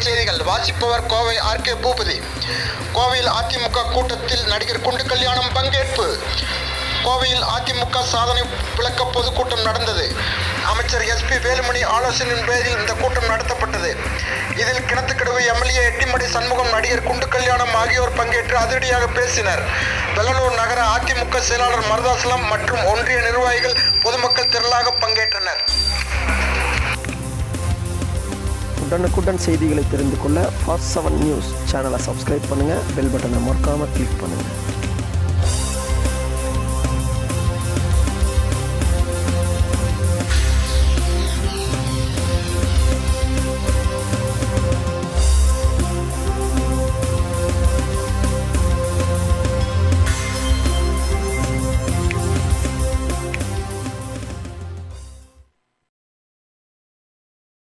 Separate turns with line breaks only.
செய்திகள் வாசிப்பவர் Kovai R K Boopathi கோவையில் அதிமுக கூட்டத்தில் நடிகர் குண்டு கல்யாணம் பங்கேற்பு கோவையில் அதிமுக சாதனை விளக்க பொதுக்கூட்டம் நடந்தது அமைச்சர் எஸ்பி வேலுமணி ஆலோசனையின் பேரில் இந்த கூட்டம் நடத்தப்பட்டது இதில் கிணத்துக்கடவு எம்எல்ஏ எட்டிமடை சண்முகம் நடிகர் குண்டு கல்யாணம் ஆகியோர் பங்கேற்று அதிரடியாக பேசினர் வெள்ளலூர் நகர அதிமுக செயலாளர் மருதாசலம் மற்றும் ஒன்றிய நிர்வாகிகள் பொதுமக்கள் திரளாக பங்கேற்றனர்
உடனுக்குடன் செய்திகளை தெரிந்து கொள்ள ஃபாஸ்ட் செவன் நியூஸ் சேனலை சப்ஸ்கிரைப் பண்ணுங்கள் பெல் பட்டனை மறக்காமல் கிளிக் பண்ணுங்கள்